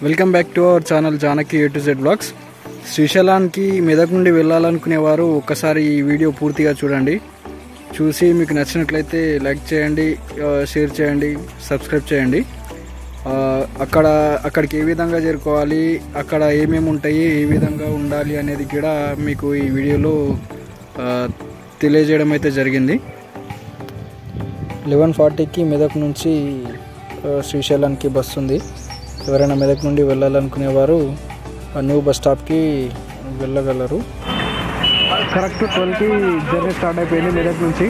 welcome back to our channel Janaki A to Z blogs శ్రీశైలానికి మెదక్ నుండి వెళ్ళాలనుకునేవారు ఒక్కసారి ఈ వీడియో పూర్తిగా చూడండి చూసి మీకు నచ్చినట్లయితే లైక్ చేయండి ఆ, షేర్ చేయండి సబ్స్క్రైబ్ చేయండి ఆ, అక్కడ అక్కడికి ఏ విధంగా చేరుకోవాలి అక్కడ ఏమేమి ఉంటాయి ఏ విధంగా ఉండాలి అనేది కూడా మీకు ఈ వీడియోలో ఆ, తెలియజేయడం అయితే జరిగింది లెవెన్ ఫార్టీకి మెదక్ నుంచి ఆ, శ్రీశైలానికి బస్సు ఉంది ఎవరైనా మెదక్ నుండి వెళ్ళాలనుకునేవారు ఆ న్యూ బస్ స్టాప్కి వెళ్ళగలరు కరెక్ట్ ట్వెల్వ్కి జర్నీ స్టార్ట్ అయిపోయింది మెదక్ నుంచి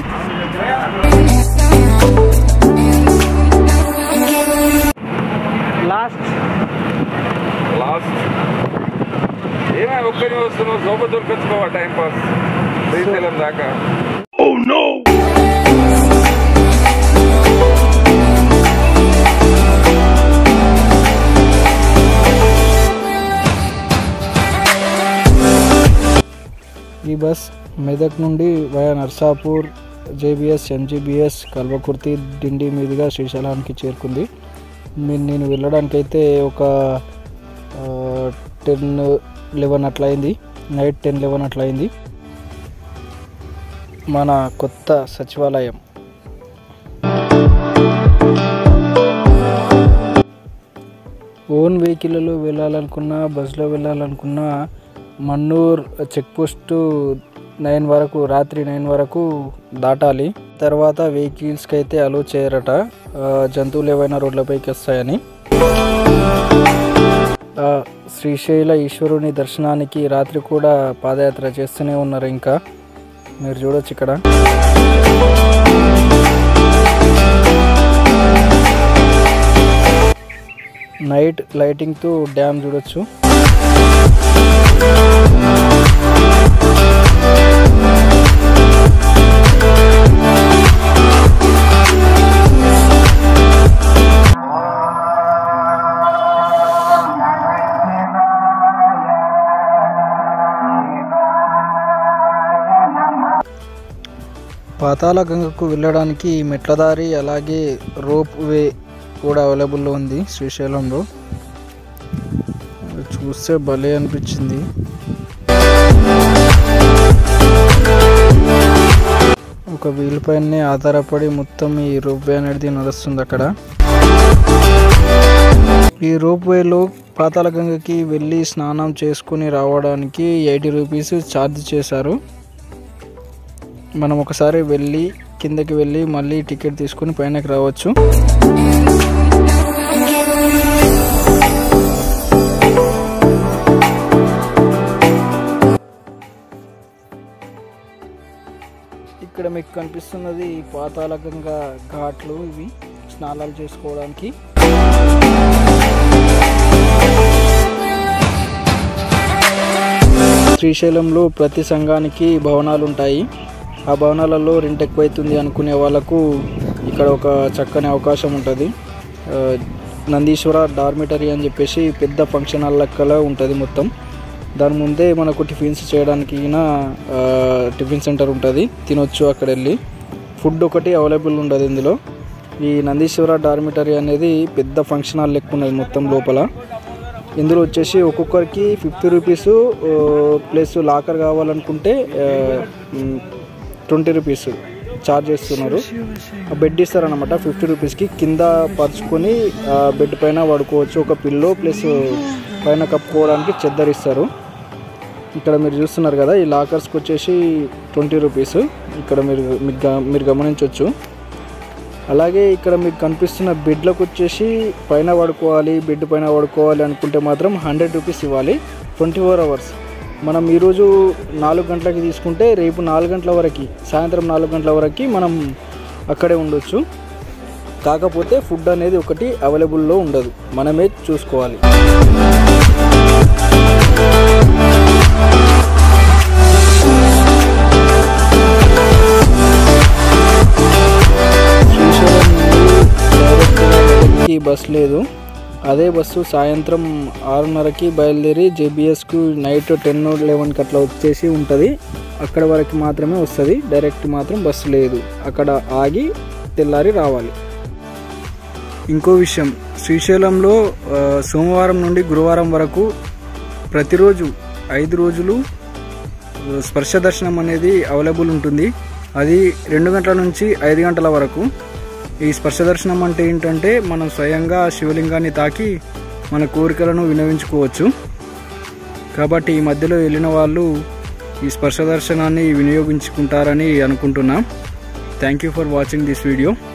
లాస్ట్ లాస్ట్ ఏమై ఒక్కరి వస్తున్నావు శోభ దొరకొచ్చుకోవా టైం పాస్ శ్రీశైలం దాకా ఈ బస్ మెదక్ నుండి via Narsapur JBS MGBS Kalwakurthy Dindi మీదుగా శ్రీశైలానికి చేరుకుంది మీ- నేను వెళ్ళడానికైతే ఒక టెన్ లెవెన్ అట్లా అయింది నైట్ టెన్ లెవెన్ అట్లా అయింది మన కొత్త సచివాలయం ఓన్ వెహికల్లో వెళ్ళాలనుకున్నా బస్సులో వెళ్ళాలనుకున్నా మన్నూర్ చెక్ పోస్ట్ నైన్ వరకు రాత్రి నైన్ వరకు దాటాలి తర్వాత వెహికల్స్కి అయితే అలో చేయరట ఆ, జంతువులు ఏవైనా రోడ్లపైకి వస్తాయని ఆ, శ్రీశైల ఈశ్వరుని దర్శనానికి రాత్రి కూడా పాదయాత్ర చేస్తూనే ఉన్నారు ఇంకా మీరు చూడొచ్చు ఇక్కడ నైట్ లైటింగ్తో డ్యామ్ చూడొచ్చు పాతాళ గంగకు వెళ్ళడానికి మెట్ల దారి అలాగే రోప్ వే కూడా అవైలబుల్లో ఉంది శ్రీశైలంలో అది చూస్తే భలే అనిపించింది ఒక వీల్ పైనే ఆధారపడి మొత్తం ఈ రోప్ వే అనేది నడుస్తుంది అక్కడ ఈ రోప్ వేలో పాతాళ గంగకి వెళ్ళి స్నానం చేసుకుని రావడానికి ఎయిటీ రూపీస్ ఛార్జ్ చేశారు మనం ఒకసారి వెళ్ళి కిందకి వెళ్ళి మళ్ళీ టికెట్ తీసుకుని పైనకి రావచ్చు ఇక్కడ మీకు కనిపిస్తున్నది పాతాళగంగా ఘాట్లు ఇవి స్నానాలు చేసుకోవడానికి శ్రీశైలంలో ప్రతి సంఘానికి భవనాలు ఉంటాయి ఆ భవనాలలో రెంట్ ఎక్కువైతుంది అనుకునే వాళ్ళకు ఇక్కడ ఒక చక్కని అవకాశం ఉంటుంది ఆ, నందీశ్వర డార్మిటరీ అని చెప్పేసి పెద్ద ఫంక్షన్ హాల్ లెక్కలో ఉంటుంది మొత్తం దాని ముందే మనకు టిఫిన్స్ చేయడానికి గిన, ఆ, టిఫిన్ సెంటర్ ఉంటుంది తినొచ్చు అక్కడ వెళ్ళి ఫుడ్ ఒకటి అవైలబుల్ ఉండదు ఇందులో ఈ నందీశ్వర డార్మిటరీ అనేది పెద్ద ఫంక్షన్ హాల్ లెక్క ఉన్నది మొత్తం లోపల ఇందులో వచ్చేసి ఒక్కొక్కరికి ఫిఫ్టీ రూపీస్ ప్లస్ లాకర్ కావాలనుకుంటే ట్వంటీ రూపీస్ ఛార్జ్ చేస్తున్నారు ఆ బెడ్ ఇస్తారనమాట ఫిఫ్టీ రూపీస్కి కింద పరుచుకొని ఆ బెడ్ పైన పడుకోవచ్చు ఒక పిల్లో ప్లస్ పైన కప్పుకోవడానికి చెద్దరు ఇస్తారు ఇక్కడ మీరు చూస్తున్నారు కదా ఈ లాకర్స్కి వచ్చేసి ట్వంటీ రూపీస్ ఇక్కడ మీరు మీకు గ- మీరు గమనించవచ్చు అలాగే ఇక్కడ మీకు కనిపిస్తున్న బెడ్లకు వచ్చేసి పైన పడుకోవాలి బెడ్ పైన పడుకోవాలి అనుకుంటే మాత్రం హండ్రెడ్ రూపీస్ ఇవ్వాలి ట్వంటీ ఫోర్ అవర్స్ మనం ఈరోజు నాలుగు గంటలకి తీసుకుంటే రేపు నాలుగు గంటల వరకు సాయంత్రం నాలుగు గంటల వరకు మనం అక్కడే ఉండొచ్చు కాకపోతే ఫుడ్ అనేది ఒకటి అవైలబుల్లో ఉండదు మనమే చూసుకోవాలి శ్రీశైలం నుండి డైరెక్ట్గా మెదక్కి బస్ లేదు అదే బస్సు సాయంత్రం ఆరున్నరకి బయలుదేరి జేబిఎస్కు నైట్ టెన్ లెవెన్కి అట్లా వచ్చేసి ఉంటుంది అక్కడ వరకు మాత్రమే వస్తుంది డైరెక్ట్ మాత్రం బస్సు లేదు అక్కడ ఆగి తెల్లారి రావాలి ఇంకో విషయం శ్రీశైలంలో ఆ, సోమవారం నుండి గురువారం వరకు ప్రతిరోజు ఐదు రోజులు ఆ, స్పర్శ దర్శనం అనేది అవైలబుల్ ఉంటుంది అది రెండు గంటల నుంచి ఐదు గంటల వరకు ఈ స్పర్శ దర్శనం అంటే ఏంటంటే మనం స్వయంగా శివలింగాన్ని తాకి మన కోరికలను వినవించుకోవచ్చు కాబట్టి ఈ మధ్యలో వెళ్ళిన వాళ్ళు ఈ స్పర్శ దర్శనాన్ని వినియోగించుకుంటారని అనుకుంటున్నాం thank you for watching this video